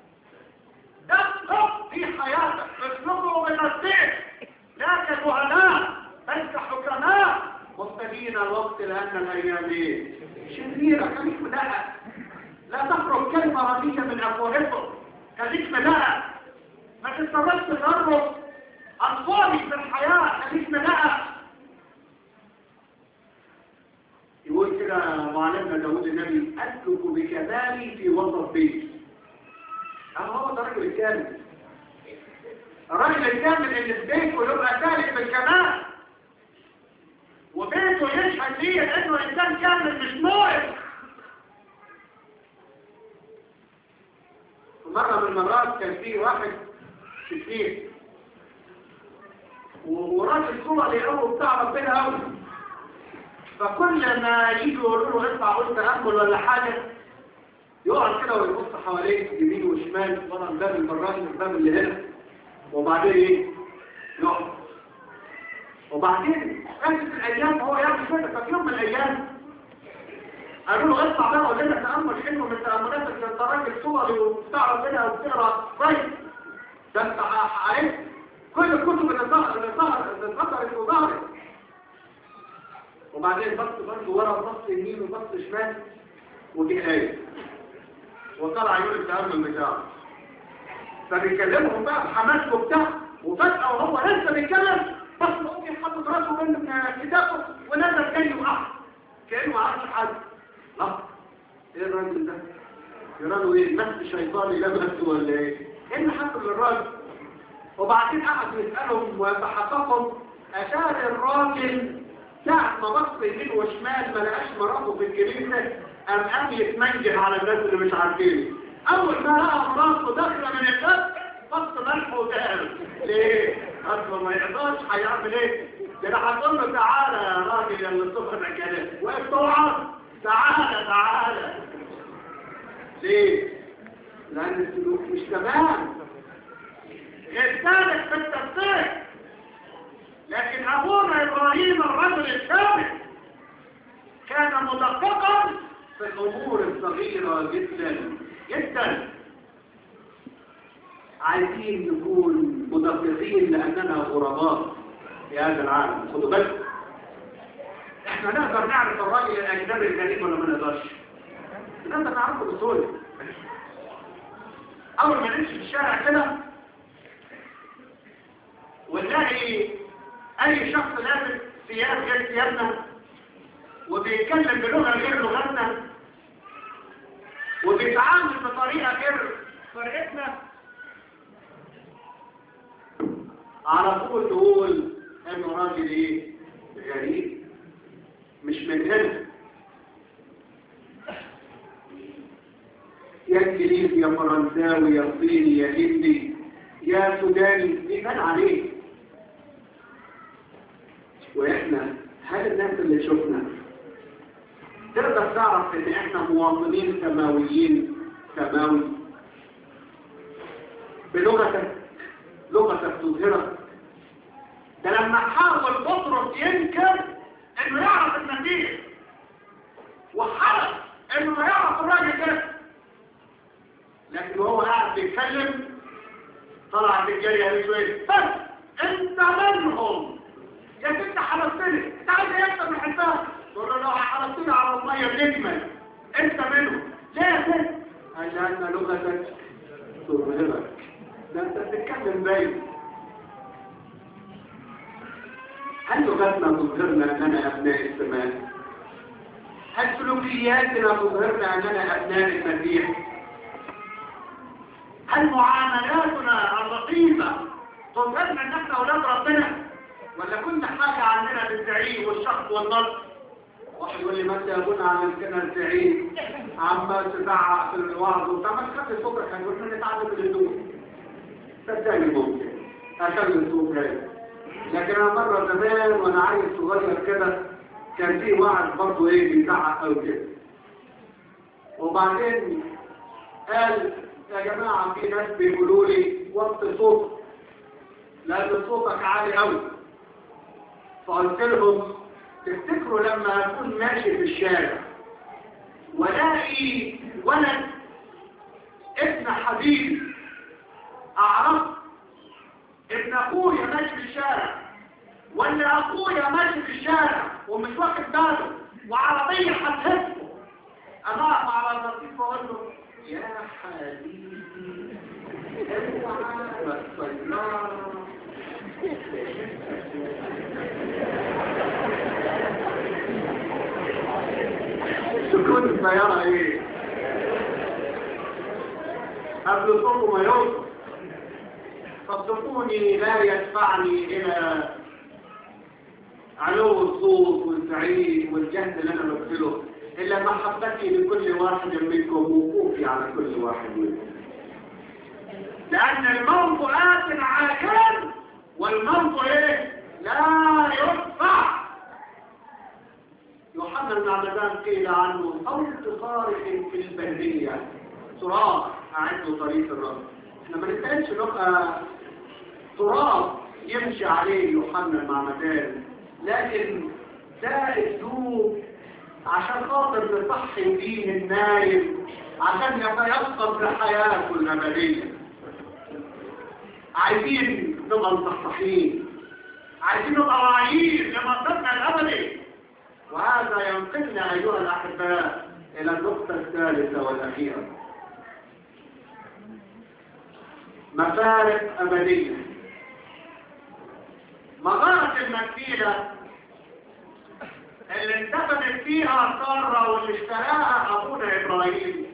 دقق في حياتك اسلكه بنفسك لا كجهلاء بل كحكماء مستبين الوقت لان الايام ايه شريره خليك مدقق لا تخرج كلمه رديئه من افواهكم خليك مدقق ما تتصرفش تصرف اطفالي في الحياه خليك مدقق يقول كده معلمنا داود النبي أسلك بكمالي في وسط بيتي أما هو ده الراجل الكامل الراجل الكامل اللي في بيته يبقى سالك بالكمال وبيته يشهد ليه انه انسان كامل مش ناقص مرة من المرات كان في واحد شكير وراجل صورة لقوه بتاع ربنا قوي فكل ما يجي يقولوا له اطلع قول تأمل ولا حاجة يقعد كده ويبص حواليه يمين وشمال ورا الباب المرات الباب اللي هنا وبعدين ايه يقعد وبعدين كانت الايام هو يعمل كده ففي يوم من الايام قالوا له اطلع بقى وقول لنا تأمل حلو من تأملاتك ده انت راجل صوري وبتاع ربنا وبتقرا كويس ده انت عارف كل الكتب اللي ظهرت اللي ظهرت اللي ظهرت وظهرت وبعدين بص برضه ورا بص يمين وبص شمال ودي آية وطلع يقول التأمل بتاعه فبيكلمهم بقى بحماس وبتاع وفجأة وهو لسه بيتكلم بص أمي حاطط راسه من كتابه ونزل جاي وقع كأنه ما عرفش حد لا ايه الراجل ده؟ يرانه ايه؟ نفس شيطاني لمسه ولا ايه؟ ايه اللي حصل للراجل؟ وبعدين قعدوا يسألهم ويتحققهم أشار الراجل ساعة ما بص يمين وشمال ما لقاش مراته في الكنيسة قام قام يتمنجح على الناس اللي مش عارفين أول ما لقى مراته داخلة من الباب بص ملح وتقل ليه؟ أصلا ما يقدرش هيعمل إيه؟ ده أنا هتقول له تعالى يا راجل يا اللي الصبح الكلام واقف طبعا تعالى تعالى ليه؟ لأن السلوك مش تمام غير في التفسير لكن أبونا إبراهيم الرجل الثابت كان مدققا في الأمور الصغيرة جدا جدا عايزين نكون مدققين لأننا غرباء في هذا العالم خدوا بالكم احنا نقدر نعرف الراجل الأجنبي الغريب ولا ما نقدرش نقدر نعرفه بسهولة أول ما نمشي في الشارع كده ونلاقي اي شخص لابس ثياب غير ثيابنا وبيتكلم بلغه غير لغتنا وبيتعامل بطريقة غير طريقتنا على طول نقول انه راجل ايه غريب مش من هنا يا انجليزي يا فرنساوي يا صيني يا هندي يا سوداني بيبان عليه واحنا هل الناس اللي شفنا تقدر تعرف ان احنا مواطنين سماويين سماوي بلغتك لغتك تظهرك ده لما حاول بطرس ينكر انه يعرف المسيح وحرص انه يعرف الراجل ده لكن وهو قاعد بيتكلم طلع الرجال يا رجل بس انت منهم يا ست حرصتني انت عايز ايه اكتر من حساب تقول له لو حرصتني على الميه بنجمل انت منهم ليه يا ست عشان لغتك تظهرك ده انت بتتكلم باين هل لغتنا تظهرنا اننا ابناء السماء هل سلوكياتنا تظهرنا اننا ابناء المسيح هل معاملاتنا اللطيفه تظهرنا ان احنا اولاد ربنا ولا كل حاجه عندنا بالزعيم والشخص والنص واحد يقول لي ما انت يا ابونا عامل كده الزعيم عمال تزعق في الوعظ وبتاع ما تخلي صوتك هنقول لنا نتعلم الهدوء صدقني ممكن اخلي الصوت جاي لكن انا مره زمان وانا عيل صغير كده كان في واحد برضه ايه بيزعق او كده وبعدين قال يا جماعه في ناس بيقولوا لي وطي صوتك لان صوتك عالي قوي فقلت لهم تفتكروا لما اكون ماشي في الشارع ولاقي ولد ابن حبيبي اعرف ابن اخويا ماشي في الشارع ولا اخويا ماشي في الشارع ومش واخد باله وعربيه هتهفه انا اقف على الرصيف واقول له يا حبيبي اوعى السياره سكون السياره ايه قبل صوته ما يوصل صدقوني لا يدفعني الى علو الصوت والزعيم والجهد اللي انا ببذله الا محبتي لكل واحد منكم ووقوفي على كل واحد منكم لان الموت آت عاجل والموت ايه لا يدفع يوحنا المعمدان قيل عنه صوت صارخ في البرية صراخ أعد طريق الرب احنا ما نتكلمش نبقى تراب يمشي عليه يوحنا المعمدان لكن ده اسلوب عشان خاطر نصحي فيه النايم عشان يتيقظ بحياته الأبدية عايزين نبقى مصحصحين عايزين نبقى واعيين لمصيرنا الأبدي وهذا ينقلنا أيها الأحباء إلى النقطة الثالثة والأخيرة مفارق أبدية مغارة المكيلة اللي انتقدت فيها سارة واللي اشتراها أبونا إبراهيم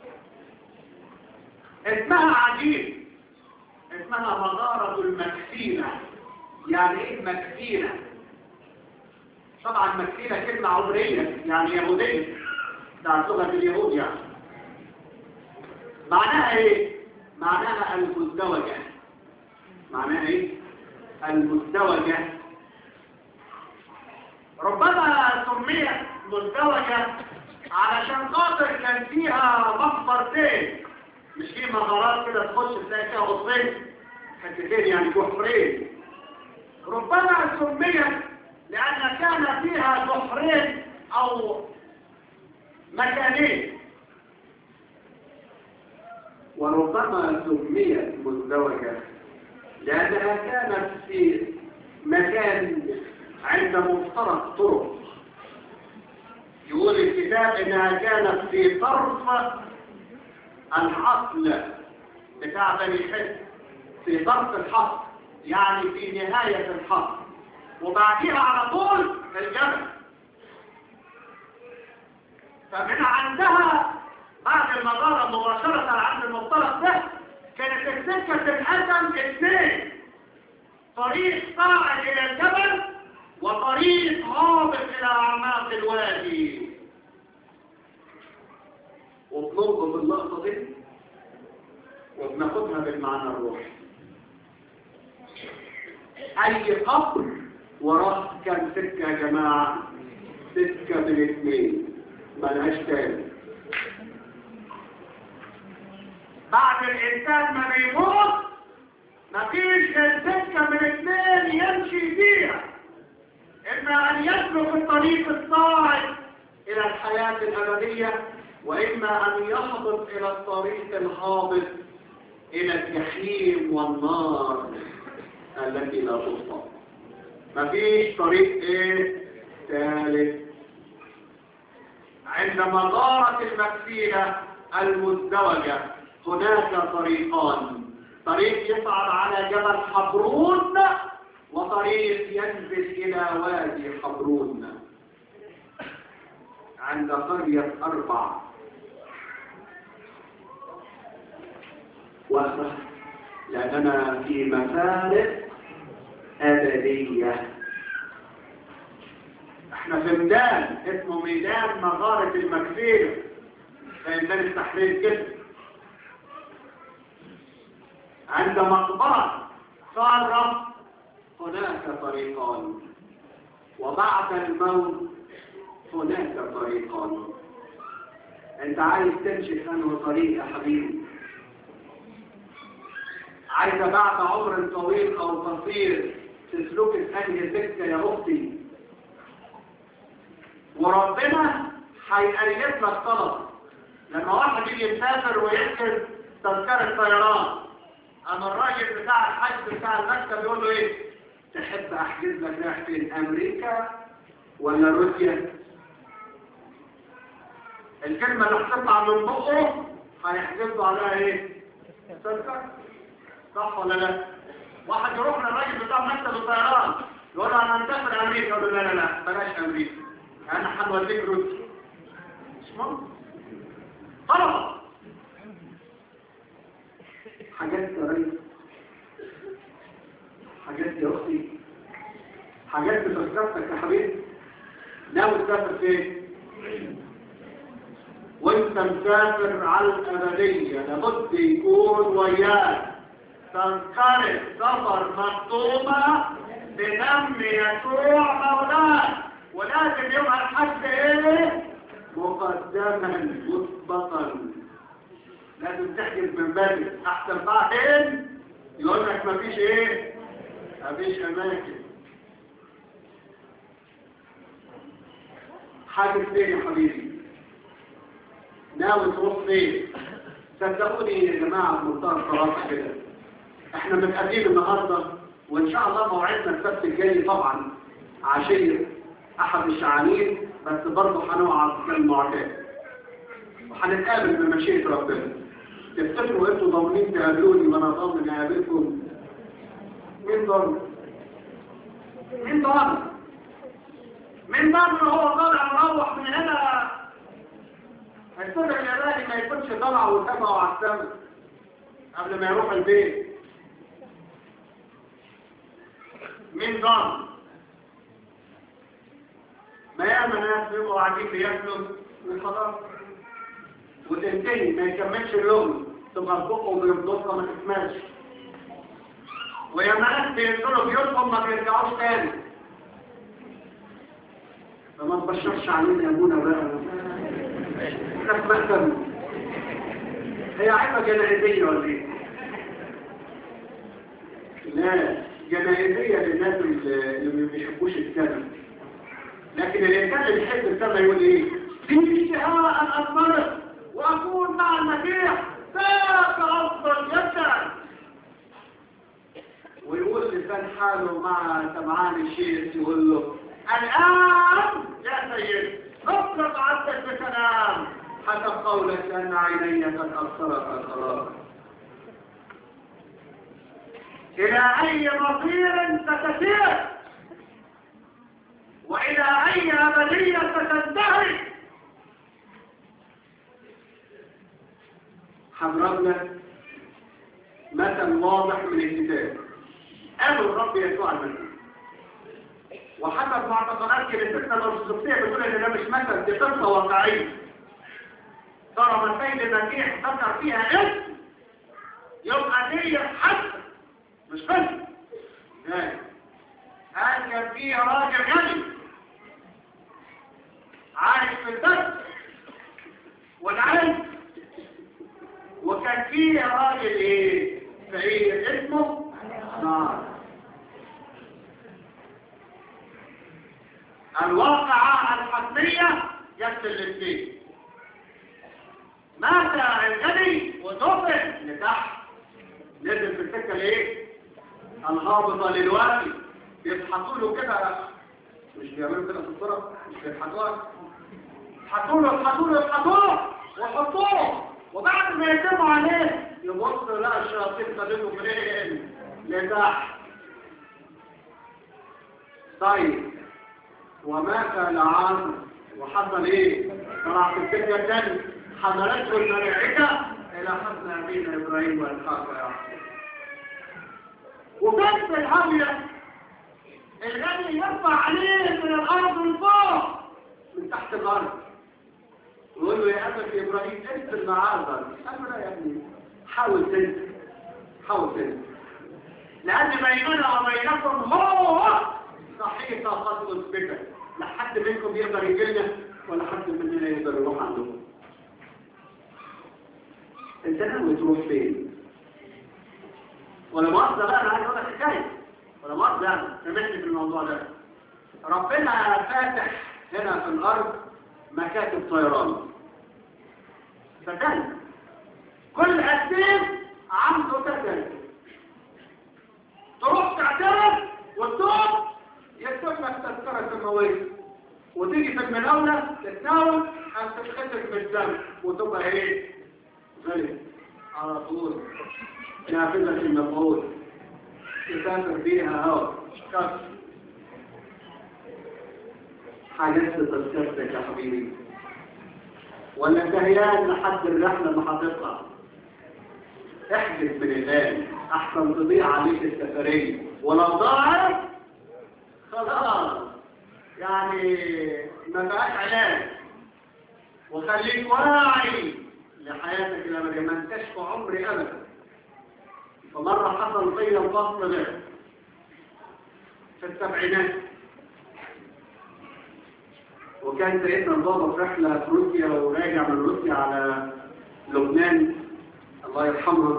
اسمها عجيب اسمها مغارة المكسينة يعني ايه مكسينة طبعا مكسينة كلمة عبرية يعني يهودية بتاعت لغة اليهود يعني معناها ايه معناها المزدوجة معناها ايه المزدوجة ربما سميت مزدوجة علشان خاطر كان فيها مقبرتين مش في مغارات كده تخش تلاقي فيها غصين حتتين يعني جحرين ربما سميت لأن كان فيها جحرين أو مكانين وربما سميت مزدوجة لأنها كانت في مكان عند مفترق طرق يقول الكتاب إنها كانت في طرف الحقل بتاع بني حزب في طرف الحقل يعني في نهاية الحقل وبعديها على طول الجبل فمن عندها بعد المغارة مباشرة عند المفترض ده كانت السكة تنقسم اثنين طريق صاعد إلى الجبل وطريق هابط إلى أعماق الوادي وبنربط اللقطة دي وبناخدها بالمعنى الروحي أي قبر وراه كان سكة يا جماعة سكة بالاثنين ملهاش تاني بعد الإنسان ما بيموت مفيش سكة من اثنين يمشي فيها إما أن يسلك الطريق الصاعد إلى الحياة الأبدية وإما أن يهبط إلى الطريق الهابط إلى الجحيم والنار التي لا تطفأ مفيش طريق إيه ثالث عند مغارة المكسيلة المزدوجة هناك طريقان طريق يصعد على جبل حبرون وطريق ينزل إلى وادي حبرون عند قرية أربع وقفة لأننا في مفارق أبدية احنا في ميدان اسمه ميدان مغارة المكسير زي ميدان التحرير كده عند مقبرة صار هناك طريقان وبعد الموت هناك طريقان انت عايز تمشي في انه طريق يا حبيبي عايزة بعد عمر طويل او قصير تسلك في انهي سكة يا اختي وربنا هيقلب لك طلب لما واحد يجي يسافر ويكتب تذكرة طيران اما الراجل بتاع الحج بتاع المكتب يقول له ايه تحب احجز لك رايح فين امريكا ولا روسيا الكلمة اللي هتطلع من بقه هيحجز له عليها ايه تذكرة صح ولا لا واحد يروح للراجل بتاع مكتب الطيران يقول له انا مسافر امريكا يقول له لا لا لا بلاش امريكا انا هنوديك روسيا مش ممكن طلبة حاجات يا ريس حاجات يا اختي حاجات بتذكرتك يا حبيبي ناوي تسافر فين وانت مسافر على الابديه لابد يكون وياك تذكره سفر مكتوبه بدم يسوع مولاك ولازم يبقى الحج ايه مقدما مسبقا لازم تحجز من بدري احسن بعدين يقول لك مفيش ايه مفيش اماكن حاجز فين يا حبيبي ناوي تروح فين صدقوني يا جماعه بمنتهى الصراحه كده احنا متقابلين النهارده وان شاء الله موعدنا السبت الجاي طبعا عشيه احد الشعانين بس برضه هنوعد كالمعتاد وهنتقابل بمشيئه ربنا تفتكروا انتوا ضامنين تقابلوني وانا ضامن اقابلكم مين ضامن مين ضامن مين ضامن هو طالع مروح من هنا السر الياباني ما يكونش طلع وتبعه على السما قبل ما يروح البيت مين ضامن ما ياما ناس بيبقوا قاعدين بياكلوا وخلاص وتنتهي ما يكملش اليوم تبقى في بقه وبيفضلها ما تكملش وياما ناس بينزلوا بيوتهم ما بيرجعوش تاني فما تبشرش علينا يا ابونا بقى احنا في مكتب هي عيبه جنائزيه ولا ايه؟ لا جنائزيه للناس اللي ما بيحبوش السنه لكن الإنسان اللي يحب السماء يقول إيه؟ في اشتهاء أن أتمرض وأكون مع المسيح ذاك أفضل جدا ويقول لسان حاله مع سمعان الشيخ يقول له الآن يا سيد اطلق عبدك بسلام حسب قولك أن عيني قد أبصرك خلاص إلى أي مصير ستسير وإلى أي أبدية ستنتهي هضرب لك مثل واضح من الكتاب قالوا الرب يسوع المسيح وحسب معتقدات كنيستنا الارثوذكسيه بتقول ان ده مش مثل دي قصه واقعيه ترى ما السيد المسيح ذكر فيها اسم يبقى دي حد مش بس يعني قال كان في راجل غني عايش في البلد والعين وكان في راجل ايه فقير اسمه نار الواقعة الحتمية يكفي الاثنين مات الغني ودفن لتحت نزل في السكة الايه الهابطة للوادي بيبحثوا له كده مش بيعملوا كده في الصورة مش بيبحثوها يبحثوا له يبحثوا له يبحثوه ويحطوه وبعد ما يتموا عليه يبص لا الشياطين خدته فين لتحت طيب ومات العاصر وحصل ايه طلع في السكة الثانية حضرته الملائكة إلى حسن أبينا إبراهيم وإسحاق ويعقوب وكانت الهاوية الغني يرفع عليه من الأرض لفوق من تحت الأرض يقول له يا أبت إبراهيم انزل معاه قال له لا يا ابني حاول تنزل حاول تنزل لأن بيننا وبينكم هو صحيح قد أثبتت لا حد منكم يقدر يجينا ولا حد مننا يقدر يروح عندكم انت ناوي تروح فين ولا مؤاخذة بقى انا عايز اقول لك حكايه ولا مؤاخذة يعني سامحني في الموضوع ده ربنا فاتح هنا في الارض مكاتب طيران صدقني كل قسيم عنده تذكره تروح تعترف وتروح يكتب لك تذكره سماويه وتيجي في المناوله تتناول او تتخسر بالدم وتبقى ايه غلب على طول نافذة المفعول تسافر فيها هوا كف حاجات تذكرتك يا حبيبي ولا انتهيان لحد الرحلة اللي هتطلع احجز من الآن أحسن تضيع عليك السفرية ولو ضاعت خلاص يعني ما بقاش علاج وخليك واعي لحياتك الأبدية ما انتش في عمري أبدا فمرة حصل فيا الفصل ده في السبعينات وكان سيدنا البابا في رحلة في روسيا وراجع من روسيا على لبنان الله يرحمها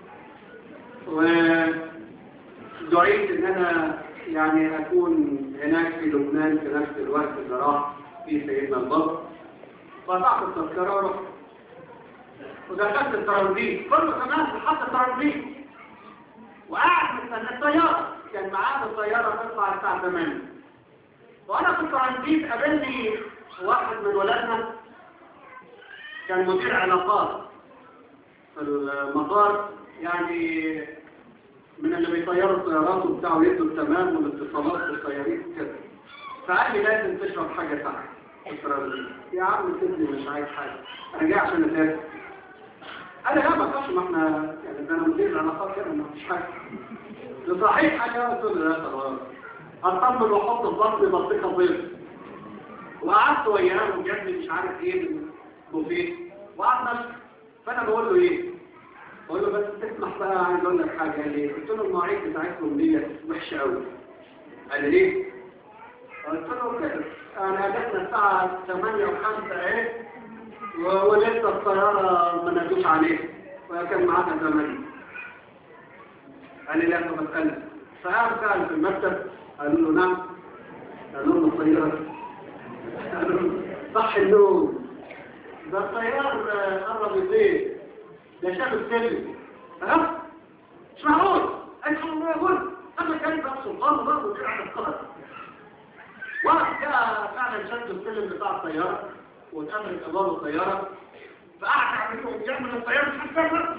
ودعيت ان انا يعني اكون هناك في لبنان في نفس الوقت اللي راح فيه سيدنا البابا فقطعت التذكرة ورحت ودخلت الترانزيت كله تمام لحد الترانزيت وقاعد مستنى الطيارة كان معانا الطيارة تطلع الساعة 8 وانا في الترانزيت قابلني واحد من ولادنا كان مدير علاقات في المطار يعني من اللي بيطيروا الطيارات وبتاعه يدوا التمام والاتصالات بالطيارين كده فقال لي لازم تشرب حاجة ساعة في الترانزيت يا عم سيبني مش عايز حاجة انا جاي عشان اسافر انا لا ما اقصش ما احنا يعني ده انا مدير العلاقات كده ما فيش حاجه ده صحيح حاجه قلت له لا خلاص اطمن واحط في بطني بطيخه بيض وقعدت وياه وجاب لي مش عارف ايه من بوفيه وقعدنا فانا بقول له ايه بقول له بس تسمح بقى عايز اقول لك حاجه ليه قلت له المواعيد بتاعتكم دي وحشه قوي قال لي ليه قلت له كده انا جاتنا الساعه 8 و5 اهي ولسه الطيارة ما نجوش عليه وكان معانا زمان قال لي لا طب اسألك فقام سأل في المكتب قالوا له نعم قالوا له الطيارة قالوا له صح النوم ده الطيار قرب يطير ده شاف السلم ها مش معقول ادخل الله يقول اما كان بقى سلطان برضه كده على القدر واحد جاء فعلا شد السلم بتاع الطيارة واتقابل ابواب الطيارة فقعد يعمل يعمل الطيارة مش هتسافر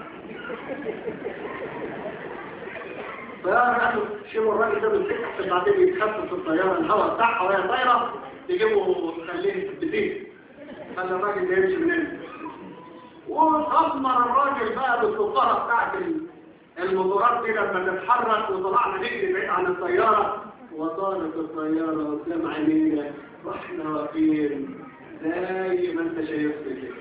الطيارة قالوا شيلوا الراجل ده من سكة بعدين يتخفف في الطيارة الهواء بتاعها وهي طايرة تجيبه تخليه في البيت خلى الراجل ده يمشي من هنا وخمر الراجل بقى بالسفارة بتاعت الموتورات دي لما تتحرك وطلعنا نجري بعيد عن الطيارة وطارت الطيارة قدام عينينا واحنا واقفين زي ما انت شايفني كده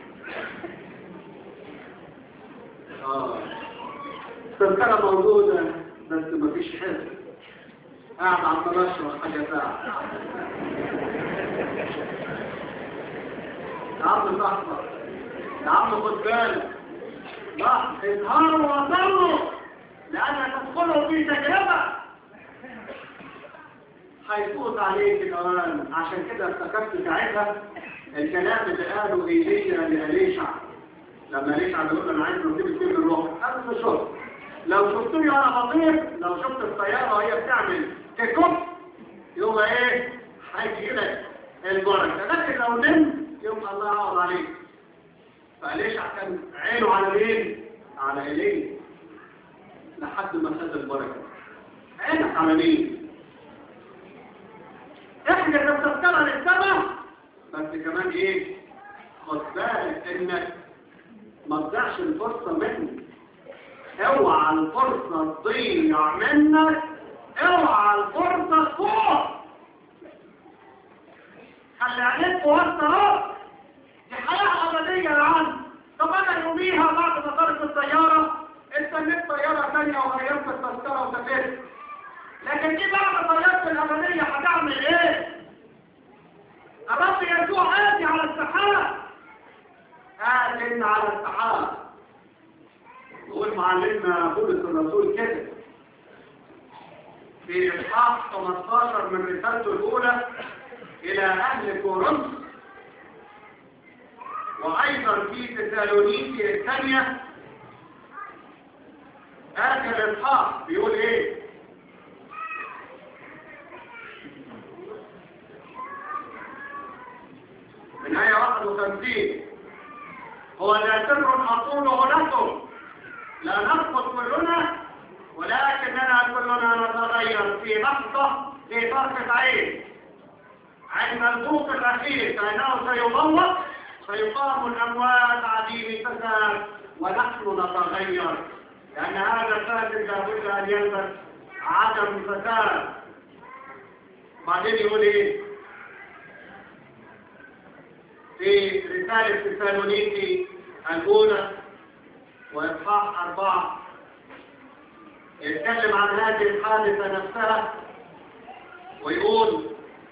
اه التذكرة موجودة بس مفيش حس قاعد عم بشرب حاجة ساعة يا عم صاحبك يا عم خد بالك لا اظهروا وصلوا لأن تدخلوا في تجربة هيفوت عليك كمان عشان كده افتكرت ساعتها الكلام اللي قاله ايليا لأليشع لما أليشع بيقول انا عايز نصيب السير الروح قال له شوف لو شفتوني وانا بطير لو شفت الطيارة وهي بتعمل كيكوب يبقى ايه هيجي لك البركة لكن لو نمت يوم الله يعوض عليك فأليشع كان عينه على مين؟ على إليه لحد ما خد البركة عينك على مين؟ احنا تذكرها للسماء بس كمان ايه؟ خد بالك انك ما تضيعش الفرصة منك اوعى الفرصة تضيع منك اوعى الفرصة تفوت خلي عليك وسط اهو دي حياة أبدية يا عم طب أنا يوميها بعد ما طارت الطيارة استنيت طيارة ثانية وغيرت التذكرة وسافرت لكن دي بعد طيارة الأبدية هتعمل إيه؟ الرب يسوع آتي على السحاب آتي على السحاب يقول معلمنا بولس الرسول كده في إصحاح 15 من رسالته الأولى إلى أهل كورنثوس وأيضا في تسالونيكي الثانية آخر الإصحاح بيقول إيه؟ من آية 51 هو لا سر أقوله لكم لا نسقط كلنا ولكننا كلنا نتغير في لحظة في طرفة عين عند البوق الأخير فإنه سيضوق سيقام الأموات عديم الفساد ونحن نتغير لأن هذا الفاسد لابد أن يلبس عدم فساد بعدين يقول إيه في رسالة تسالونيكي الأولى وإصحاح أربعة يتكلم عن هذه الحادثة نفسها ويقول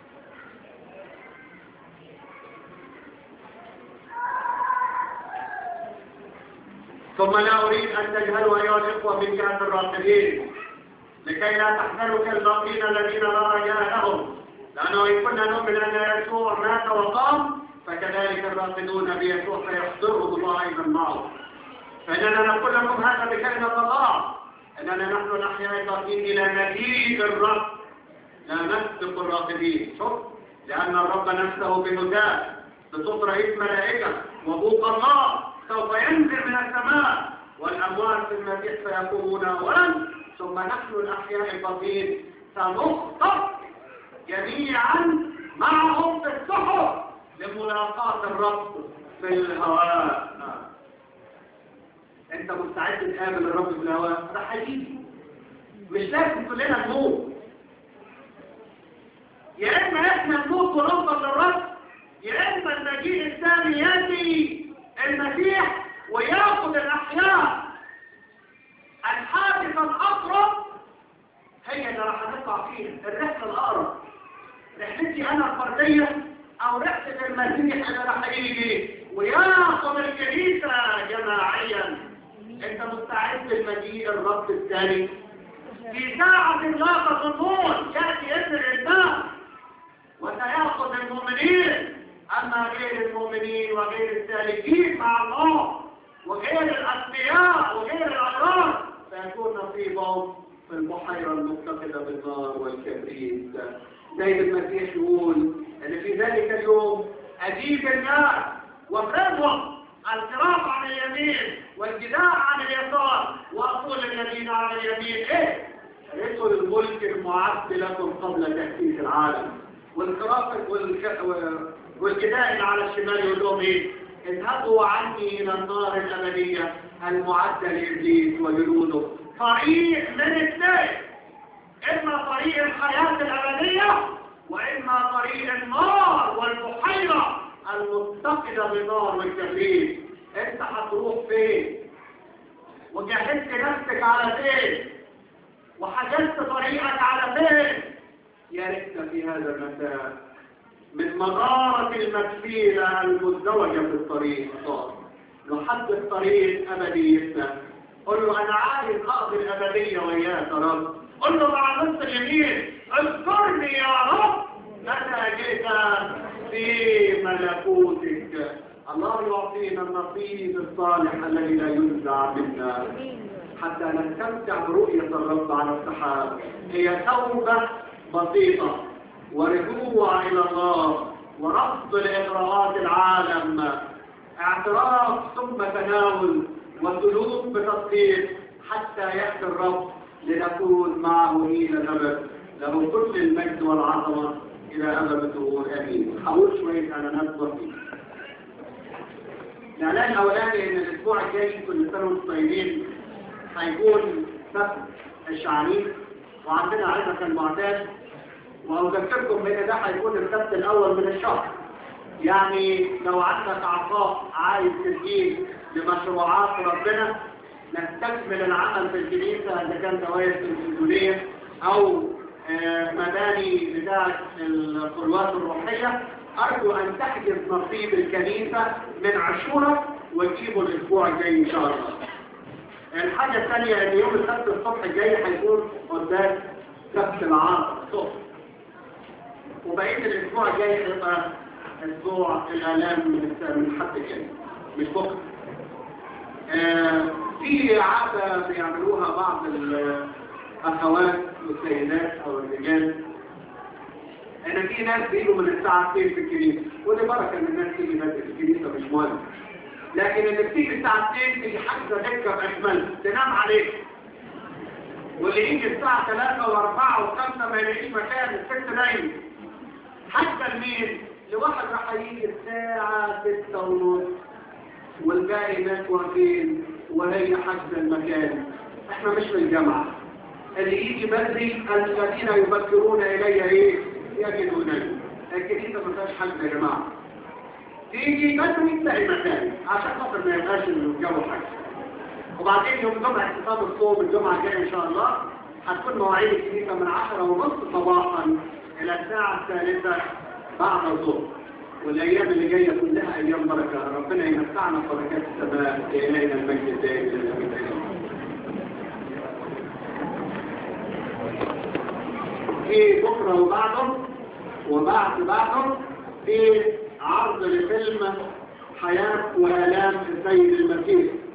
ثم لا أريد أن تجهلوا أيها الإخوة بالكهف الراقدين لكي لا تحزنوا كالباقين الذين لا رجاء لهم لأنه إن كنا نؤمن أن يسوع مات وقام فكذلك الراقدون بيسوع سيحضرهم الله أيضا معه فإننا نقول لكم هذا بكلمة الله أننا نحن الأحياء الباقين إلى مجيء الرب لا نسبق الراقدين شوف لأن الرب نفسه بهداه بصوت رئيس ملائكة وبوق الله سوف ينزل من السماء والأموات في المسيح سيقومون أولا ثم نحن الأحياء الباقين سنخطف جميعا معهم في السحر لملاقاة الرب في الهواء انت مستعد تقابل الرب في الهواء راح هيجي مش لازم كلنا نموت يا اما احنا نموت ونوصل للرب يا اما المجيء الثاني ياتي المسيح وياخذ الاحياء الحادثه الاقرب هي اللي راح نقع فيها الرحله الاقرب رحلتي انا الفرديه او رحله المسيح اللي راح يجي وياخذ الكنيسه جماعيا انت مستعد لمجيء الرب الثاني في ساعة لا تظنون يأتي ابن الإنسان وسيأخذ المؤمنين أما غير المؤمنين وغير السالكين مع الله وغير الأسمياء وغير الأشرار سيكون نصيبهم في البحيرة المتقدة بالنار والكبريت زي المسيح يقول أن في ذلك اليوم أجيب الناس وافرضهم القراء عن اليمين والجداع عن اليسار وأقول الذين على اليمين إيه؟ رسل الملك المعد لكم قبل تأسيس العالم والقراء والجداء اللي على الشمال يقول لهم إيه؟ اذهبوا عني إلى النار الأبدية المعدة لإبليس وجنوده طريق من اثنين إما طريق الحياة الأبدية وإما طريق النار والبحيرة المتقدة بالنار والكبريت أنت هتروح فين وجهزت نفسك على فين وحجزت طريقك على فين يا ريتنا في هذا المساء من مغارة المكفيلة المزدوجة في الطريق صار نحدد طريق أبديتنا قل له أنا عايز أقضي الأبدية وياك يا رب قل له مع نص اليمين اذكرني يا رب متى جئت في ملكوتك الله يعطينا النصيب الصالح الذي لا ينزع منا حتى نستمتع برؤية الرب على السحاب هي توبة بسيطة ورجوع إلى الله ورفض لإغراءات العالم اعتراف ثم تناول وسلوك بتصديق حتى يأتي الرب لنكون معه إلى الأبد له كل المجد والعظمة إلى أبد الدهور آمين هقول شوية على نفس بسيط الإعلان الأولاني إن الأسبوع الجاي كل سنة وانتم طيبين هيكون سبت الشعانين وعندنا عيدة كالمعتاد وأذكركم بأن ده هيكون السبت الأول من الشهر يعني لو عندك عطاء عايز تجيب لمشروعات ربنا نستكمل العمل في الكنيسة إذا كان دوائر تلفزيونية أو آه، مباني بتاعة القلوات الروحية أرجو أن تحجز نصيب الكنيسة من عشورة وتجيبه الأسبوع الجاي إن شاء الله. الحاجة الثانية أن يوم السبت الصبح الجاي هيكون قدام سبت العصر الصبح. وبقية الأسبوع الجاي هيبقى أسبوع الآلام من من الحد الجاي مش بكرة. آه، في عادة بيعملوها بعض الأخوات والسيدات أو الرجال أنا في ناس بيجوا من الساعة 2 في الكنيسة ودي بركة إن الناس تيجي بدري في الكنيسة مش مهم لكن اللي بتيجي الساعة 2 تيجي حاجزة دكة بأجمل تنام عليك واللي يجي الساعة 3 و4 و5 ما يلاقيش مكان الست نايم حتى لمين؟ لواحد راح يجي الساعة 6 ونص والباقي ناس واقفين وهي حجز المكان احنا مش في الجامعة اللي يجي بدري الذين يفكرون الي ايه يجدونني الكنيسة ما فيهاش حجز يا جماعة تيجي بدري تلاقي مكان عشان خاطر ما يبقاش الجو حجز وبعدين يوم جمعة اتصال الصوم الجمعة الجاية ان شاء الله هتكون مواعيد الكنيسة من عشرة ونص صباحا الى الساعة الثالثة بعد الظهر والايام اللي جايه كلها ايام بركه ربنا يمتعنا بركات السماء الينا المجد الدائم للابد في بكره وبعده وبعد بعده في عرض لفيلم حياه والام السيد المسيح